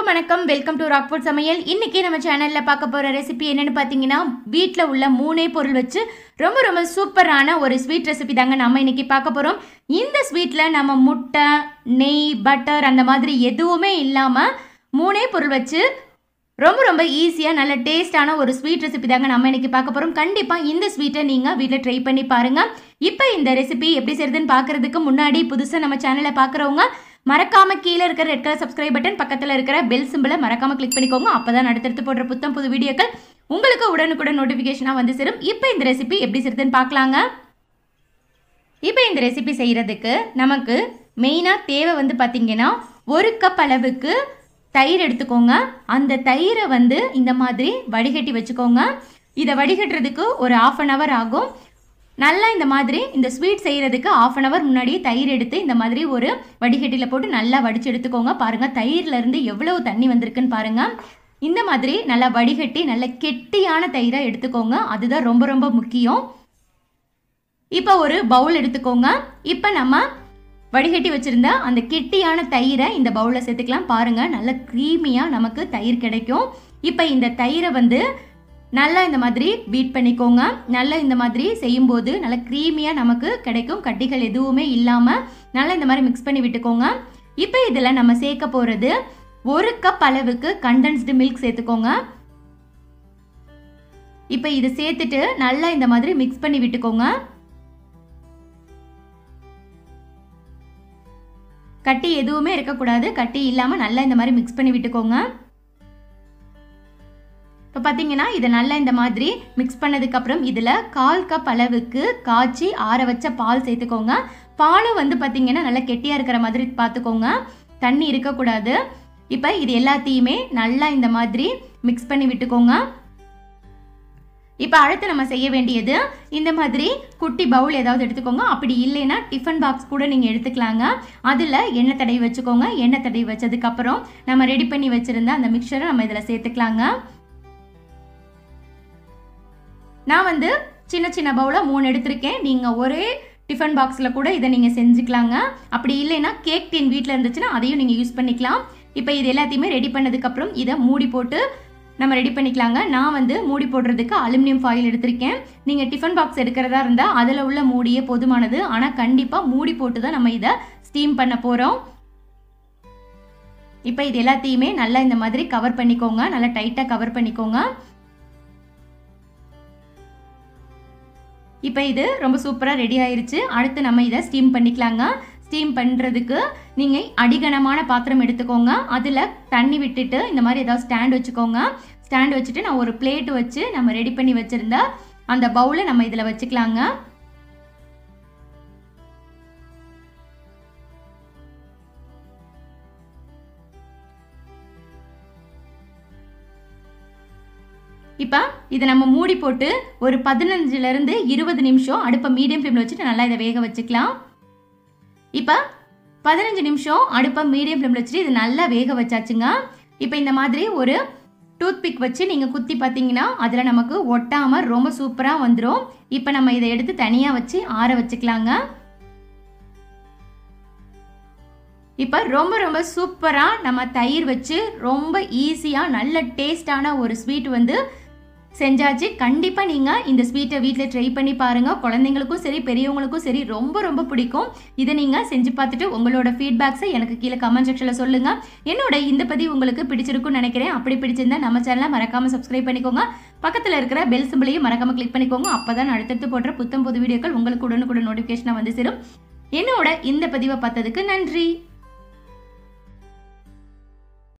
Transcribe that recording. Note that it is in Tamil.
அனைவருக்கும் வணக்கம் வெல்கம் டு ராக்ஃபுட் சமையல் இன்னைக்கு நம்ம சேனல்ல பார்க்க போற ரெசிபி என்னன்னு பார்த்தீங்கன்னா வீட்டில் உள்ள மூணே பொருள் வச்சு ரொம்ப ரொம்ப சூப்பரான ஒரு ஸ்வீட் ரெசிபி தாங்க நம்ம இன்னைக்கு பார்க்க போறோம் இந்த ஸ்வீட்ல நம்ம முட்டை நெய் பட்டர் அந்த மாதிரி எதுவுமே இல்லாம மூணே பொருள் வச்சு ரொம்ப ரொம்ப ஈஸியாக நல்ல டேஸ்டான ஒரு ஸ்வீட் ரெசிபி தாங்க நம்ம இன்னைக்கு பார்க்க போகிறோம் கண்டிப்பாக இந்த ஸ்வீட்டை நீங்கள் வீட்டில் ட்ரை பண்ணி பாருங்கள் இப்போ இந்த ரெசிபி எப்படி செய்யுதுன்னு பார்க்குறதுக்கு முன்னாடி புதுசாக நம்ம சேனலை பார்க்குறவங்க மறக்காம கீழே இருக்கிற ரெட் கலர் சப்ஸ்கிரைப் பட்டன் பக்கத்தில் இருக்கிற பெல் சிம்பிளை மறக்காம கிளிக் பண்ணிக்கோங்க அப்போ தான் அடுத்தடுத்து போடுற புத்தம் புது வீடியோக்கள் உங்களுக்கு உடனுக்குடன் நோட்டிஃபிகேஷனாக வந்து சேரும் இப்போ இந்த ரெசிபி எப்படி செய்யுதுன்னு பார்க்கலாங்க இப்போ இந்த ரெசிபி செய்கிறதுக்கு நமக்கு மெயினாக தேவை வந்து பார்த்திங்கன்னா ஒரு கப் அளவுக்கு தயிர் எடுத்துக்கோங்க அந்த தயிரை வந்து இந்த மாதிரி வடிகட்டி வச்சுக்கோங்க இதை வடிகட்டுறதுக்கு ஒரு ஆஃப் அன் ஹவர் ஆகும் நல்லா இந்த மாதிரி இந்த ஸ்வீட் செய்கிறதுக்கு ஆஃப் அன் ஹவர் முன்னாடியே தயிர் எடுத்து இந்த மாதிரி ஒரு வடிகட்டியில் போட்டு நல்லா வடித்து எடுத்துக்கோங்க பாருங்கள் தயிர்லேருந்து எவ்வளவு தண்ணி வந்திருக்குன்னு பாருங்கள் இந்த மாதிரி நல்லா வடிகட்டி நல்ல கெட்டியான தயிரை எடுத்துக்கோங்க அதுதான் ரொம்ப ரொம்ப முக்கியம் இப்போ ஒரு பவுல் எடுத்துக்கோங்க இப்போ நம்ம வடிகட்டி வச்சுருந்த அந்த கெட்டியான தயிரை இந்த பவுலில் சேர்த்துக்கலாம் பாருங்கள் நல்ல க்ரீமியாக நமக்கு தயிர் கிடைக்கும் இப்போ இந்த தயிரை வந்து நல்லா இந்த மாதிரி பீட் பண்ணிக்கோங்க நல்லா இந்த மாதிரி செய்யும்போது நல்லா க்ரீமியாக நமக்கு கிடைக்கும் கட்டிகள் எதுவுமே இல்லாமல் நல்லா இந்த மாதிரி மிக்ஸ் பண்ணி விட்டுக்கோங்க இப்போ இதில் நம்ம சேர்க்க போகிறது ஒரு கப் அளவுக்கு கண்டென்ஸ்டு மில்க் சேர்த்துக்கோங்க இப்போ இது சேர்த்துட்டு நல்லா இந்த மாதிரி மிக்ஸ் பண்ணி விட்டுக்கோங்க கட்டி எதுவுமே இருக்கக்கூடாது கட்டி இல்லாமல் நல்லா இந்த மாதிரி மிக்ஸ் பண்ணி விட்டுக்கோங்க இப்போ பார்த்தீங்கன்னா இதை நல்லா இந்த மாதிரி மிக்ஸ் பண்ணதுக்கப்புறம் இதில் கால் கப் அளவுக்கு காய்ச்சி ஆற வச்ச பால் சேர்த்துக்கோங்க பாலும் வந்து பார்த்தீங்கன்னா நல்லா கெட்டியாக இருக்கிற மாதிரி பார்த்துக்கோங்க தண்ணி இருக்கக்கூடாது இப்போ இது எல்லாத்தையுமே நல்லா இந்த மாதிரி மிக்ஸ் பண்ணி விட்டுக்கோங்க இப்போ அடுத்து நம்ம செய்ய வேண்டியது இந்த மாதிரி குட்டி பவுல் ஏதாவது எடுத்துக்கோங்க அப்படி இல்லைன்னா டிஃபன் பாக்ஸ் கூட நீங்கள் எடுத்துக்கலாங்க அதில் எண்ணெய் தடவி வச்சுக்கோங்க எண்ணெய் தடவி வச்சதுக்கப்புறம் நம்ம ரெடி பண்ணி வச்சுருந்த அந்த மிக்சரை நம்ம இதில் சேர்த்துக்கலாங்க நான் வந்து சின்ன சின்ன பவுலாக மூணு எடுத்திருக்கேன் நீங்கள் ஒரே டிஃபன் பாக்ஸில் கூட இதை நீங்கள் செஞ்சுக்கலாங்க அப்படி இல்லைன்னா கேக் டின் வீட்டில் இருந்துச்சுன்னா அதையும் நீங்கள் யூஸ் பண்ணிக்கலாம் இப்போ இது எல்லாத்தையுமே ரெடி பண்ணதுக்கப்புறம் இதை மூடி போட்டு நம்ம ரெடி பண்ணிக்கலாங்க நான் வந்து மூடி போடுறதுக்கு அலுமினியம் ஃபாயில் எடுத்திருக்கேன் நீங்கள் டிஃபன் பாக்ஸ் எடுக்கிறதா இருந்தால் அதில் உள்ள மூடியே போதுமானது ஆனால் கண்டிப்பாக மூடி போட்டு தான் நம்ம இதை ஸ்டீம் பண்ண போகிறோம் இப்போ இது எல்லாத்தையுமே நல்லா இந்த மாதிரி கவர் பண்ணிக்கோங்க நல்லா டைட்டாக கவர் பண்ணிக்கோங்க இப்போ இது ரொம்ப சூப்பராக ரெடி ஆயிருச்சு அடுத்து நம்ம இதை ஸ்டீம் பண்ணிக்கலாங்க ஸ்டீம் பண்ணுறதுக்கு நீங்கள் அடிகனமான பாத்திரம் எடுத்துக்கோங்க அதில் தண்ணி விட்டுட்டு இந்த மாதிரி ஏதாவது ஸ்டாண்ட் வச்சுக்கோங்க ஸ்டாண்ட் வச்சுட்டு நான் ஒரு பிளேட் வச்சு நம்ம ரெடி பண்ணி வச்சுருந்தா அந்த பவுலை நம்ம இதில் வச்சுக்கலாங்க இப்போ இதை நம்ம மூடி போட்டு ஒரு பதினஞ்சுலேருந்து இருபது நிமிஷம் அடுப்பை மீடியம் ஃப்ளேமில் வச்சுட்டு நல்லா இதை வேக வச்சுக்கலாம் இப்போ பதினஞ்சு நிமிஷம் அடுப்பை மீடியம் ஃப்ளேமில் வச்சுட்டு இது நல்லா வேக வச்சாச்சுங்க இப்போ இந்த மாதிரி ஒரு டூத் பிக் வச்சு நீங்கள் குத்தி பார்த்தீங்கன்னா அதில் நமக்கு ஒட்டாமல் ரொம்ப சூப்பராக வந்துடும் இப்போ நம்ம இதை எடுத்து தனியாக வச்சு ஆற வச்சுக்கலாங்க இப்போ ரொம்ப ரொம்ப சூப்பராக நம்ம தயிர் வச்சு ரொம்ப ஈஸியாக நல்ல டேஸ்டான ஒரு ஸ்வீட் வந்து செஞ்சாச்சு கண்டிப்பாக நீங்கள் இந்த ஸ்வீட்டை வீட்டில் ட்ரை பண்ணி பாருங்கள் குழந்தைங்களுக்கும் சரி பெரியவங்களுக்கும் சரி ரொம்ப ரொம்ப பிடிக்கும் இதை நீங்கள் செஞ்சு பார்த்துட்டு உங்களோட ஃபீட்பேக்ஸை எனக்கு கீழே கமெண்ட் செக்ஷனில் சொல்லுங்கள் என்னோட இந்த பதிவு உங்களுக்கு பிடிச்சிருக்கும்னு நினைக்கிறேன் அப்படி பிடிச்சிருந்தா நம்ம சேனலை மறக்காமல் சப்ஸ்கிரைப் பண்ணிக்கோங்க பக்கத்தில் இருக்கிற பெல் சிம்பிளையும் மறக்காமல் கிளிக் பண்ணிக்கோங்க அப்போ தான் அடுத்தடுத்து போடுற புத்தம் புது வீடியோக்கள் உங்களுக்கு உடனுக்குடன் நோட்டிஃபிகேஷனாக வந்து சேரும் என்னோட இந்த பதிவை பார்த்ததுக்கு நன்றி